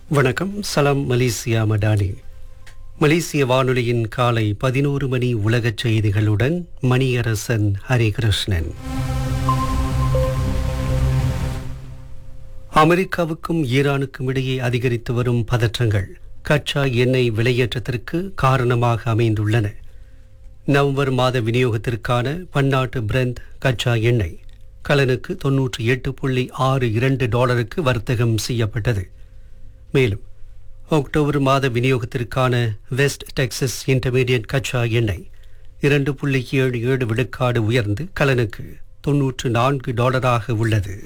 வணக்கம் சலாம் மலேசியா மடானி மலேசிய வானொலியின் காலை பதினோரு மணி உலகச் செய்திகளுடன் மணியரசன் ஹரிகிருஷ்ணன் அமெரிக்காவுக்கும் ஈரானுக்கும் இடையே அதிகரித்து வரும் பதற்றங்கள் கச்சா எண்ணெய் விலையேற்றத்திற்கு காரணமாக அமைந்துள்ளன நவம்பர் மாத விநியோகத்திற்கான பன்னாட்டு பிரெண்ட் கச்சா எண்ணெய் கலனுக்கு தொன்னூற்றி எட்டு புள்ளி ஆறு இரண்டு டாலருக்கு வர்த்தகம் செய்யப்பட்டது மேலும் அக்டோபர் மாத விநியோகத்திற்கான வெஸ்ட் டெக்சஸ் இன்டர்மீடியட் கச்சா எண்ணெய் இரண்டு புள்ளி ஏழு ஏழு விழுக்காடு உயர்ந்து கலனுக்கு தொன்னூற்று நான்கு டாலராக உள்ளது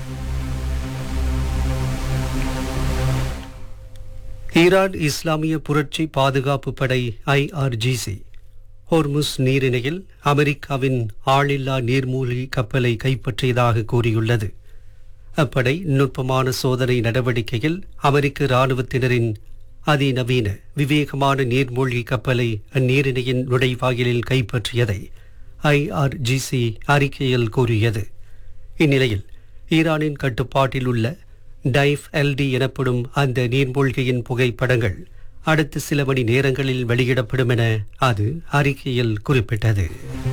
ஈரான் இஸ்லாமிய புரட்சி பாதுகாப்பு படை ஐஆர்ஜிசி ஹோர்முஸ் நீரிணையில் அமெரிக்காவின் ஆளில்லா நீர்மூழ்கி கப்பலை கைப்பற்றியதாக கூறியுள்ளது அப்படை நுட்பமான சோதனை நடவடிக்கையில் அமெரிக்க இராணுவத்தினரின் அதிநவீன விவேகமான நீர்மூழ்கி கப்பலை அந்நீரிணையின் நுழைவாயிலில் கைப்பற்றியதை ஐஆர்ஜிசி அறிக்கையில் கூறியது இந்நிலையில் ஈரானின் கட்டுப்பாட்டில் உள்ள டைஃப் எல்டி எனப்படும் அந்த நீர்மூழ்கியின் புகைப்படங்கள் அடுத்த சில மணி நேரங்களில் வெளியிடப்படும் என அது அறிக்கையில் குறிப்பிட்டது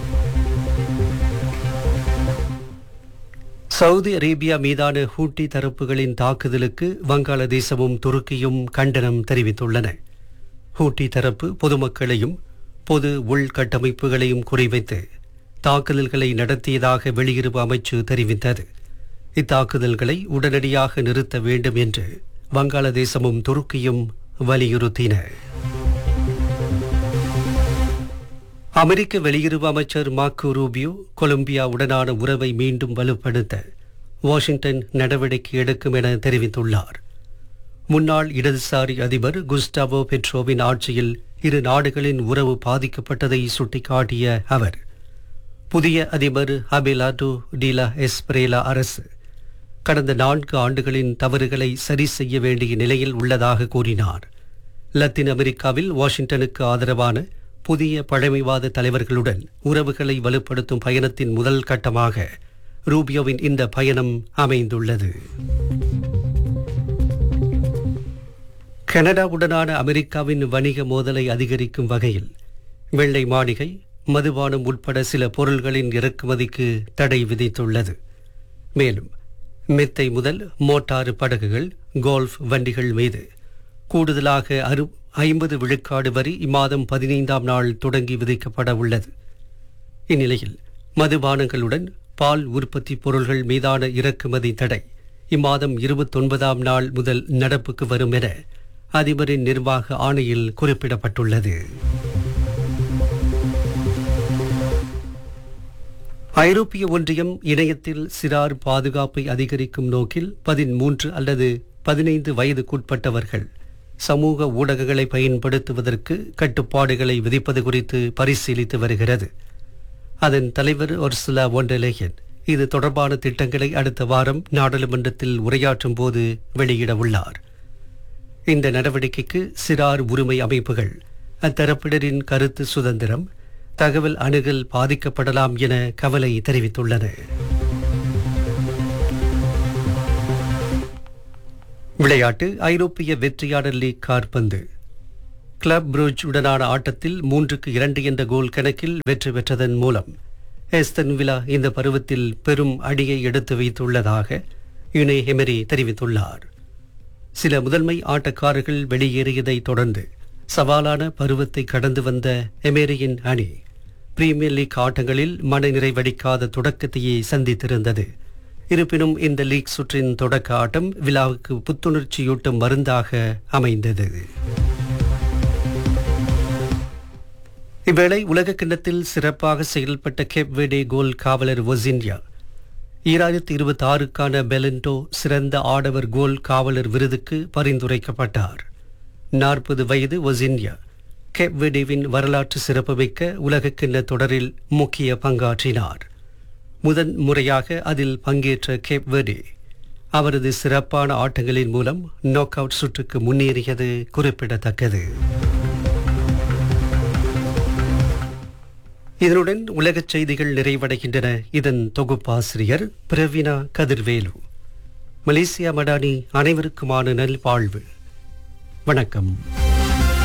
சவுதி அரேபியா மீதான ஹூட்டி தரப்புகளின் தாக்குதலுக்கு வங்காளதேசமும் துருக்கியும் கண்டனம் தெரிவித்துள்ளன ஹூட்டி தரப்பு பொதுமக்களையும் பொது உள்கட்டமைப்புகளையும் குறிவைத்து தாக்குதல்களை நடத்தியதாக வெளியுறவு அமைச்சு தெரிவித்தது இத்தாக்குதல்களை உடனடியாக நிறுத்த வேண்டும் என்று வங்காளதேசமும் துருக்கியும் வலியுறுத்தின அமெரிக்க வெளியுறவு அமைச்சர் மார்க்கோ ரூபியோ கொலம்பியாவுடனான உறவை மீண்டும் வலுப்படுத்த வாஷிங்டன் நடவடிக்கை எடுக்கும் என தெரிவித்துள்ளார் முன்னாள் இடதுசாரி அதிபர் குஸ்டாவோ பெட்ரோவின் ஆட்சியில் இரு நாடுகளின் உறவு பாதிக்கப்பட்டதை சுட்டிக்காட்டிய அவர் புதிய அதிபர் அபெலாடோ டிலா எஸ்பிரேலா அரசு கடந்த நான்கு ஆண்டுகளின் தவறுகளை சரி செய்ய வேண்டிய நிலையில் உள்ளதாக கூறினார் லத்தீன் அமெரிக்காவில் வாஷிங்டனுக்கு ஆதரவான புதிய பழமைவாத தலைவர்களுடன் உறவுகளை வலுப்படுத்தும் பயணத்தின் முதல் கட்டமாக ரூபியோவின் இந்த பயணம் அமைந்துள்ளது கனடாவுடனான அமெரிக்காவின் வணிக மோதலை அதிகரிக்கும் வகையில் வெள்ளை மாளிகை மதுபானம் உட்பட சில பொருள்களின் இறக்குமதிக்கு தடை விதித்துள்ளது மேலும் மெத்தை முதல் மோட்டாறு படகுகள் கோல்ஃப் வண்டிகள் மீது கூடுதலாக அறு ஐம்பது விழுக்காடு வரி இம்மாதம் பதினைந்தாம் நாள் தொடங்கி விதிக்கப்பட உள்ளது இந்நிலையில் மதுபானங்களுடன் பால் உற்பத்தி பொருள்கள் மீதான இறக்குமதி தடை இம்மாதம் இருபத்தொன்பதாம் நாள் முதல் நடப்புக்கு வரும் என அதிபரின் நிர்வாக ஆணையில் குறிப்பிடப்பட்டுள்ளது ஐரோப்பிய ஒன்றியம் இணையத்தில் சிறார் பாதுகாப்பை அதிகரிக்கும் நோக்கில் பதிமூன்று அல்லது பதினைந்து வயதுக்குட்பட்டவர்கள் சமூக ஊடகங்களை பயன்படுத்துவதற்கு கட்டுப்பாடுகளை விதிப்பது குறித்து பரிசீலித்து வருகிறது அதன் தலைவர் ஒர்சுலா ஒண்டலேயன் இது தொடர்பான திட்டங்களை அடுத்த வாரம் நாடாளுமன்றத்தில் உரையாற்றும் போது வெளியிட உள்ளார் இந்த நடவடிக்கைக்கு சிறார் உரிமை அமைப்புகள் அத்தரப்பினரின் கருத்து சுதந்திரம் தகவல் அணுகல் பாதிக்கப்படலாம் என கவலை தெரிவித்துள்ளன விளையாட்டு ஐரோப்பிய வெற்றியாளர் லீக் கார்பந்து கிளப் புரூஜ் உடனான ஆட்டத்தில் மூன்றுக்கு இரண்டு என்ற கோல் கணக்கில் வெற்றி பெற்றதன் மூலம் எஸ்தன் விழா இந்த பருவத்தில் பெரும் அடியை எடுத்து வைத்துள்ளதாக யுனே ஹெமரி தெரிவித்துள்ளார் சில முதன்மை ஆட்டக்காரர்கள் வெளியேறியதை தொடர்ந்து சவாலான பருவத்தை கடந்து வந்த எமேரியின் அணி பிரீமியர் லீக் ஆட்டங்களில் மனநிறைவடிக்காத தொடக்கத்தையே சந்தித்திருந்தது இருப்பினும் இந்த லீக் சுற்றின் தொடக்க ஆட்டம் விழாவுக்கு புத்துணர்ச்சியூட்டும் மருந்தாக அமைந்தது இவ்வேளை உலக கிண்ணத்தில் சிறப்பாக செயல்பட்ட கேப்வேடே கோல் காவலர் ஒசின்யா ஈராயிரத்தி இருபத்தி ஆறுக்கான பெலண்டோ சிறந்த ஆடவர் கோல் காவலர் விருதுக்கு பரிந்துரைக்கப்பட்டார் நாற்பது வயது ஒசின்யா கேப்வெடேவின் வரலாற்று சிறப்புமிக்க உலகக்கிண்ண தொடரில் முக்கிய பங்காற்றினார் முதன் முறையாக அதில் பங்கேற்ற கேப்வெடே அவரது சிறப்பான ஆட்டங்களின் மூலம் நாக் அவுட் சுற்றுக்கு முன்னேறியது குறிப்பிடத்தக்கது இதனுடன் உலகச் செய்திகள் நிறைவடைகின்றன இதன் தொகுப்பாசிரியர் பிரவீனா கதிர்வேலு மலேசியா மடானி அனைவருக்குமான நல்வாழ்வு வணக்கம்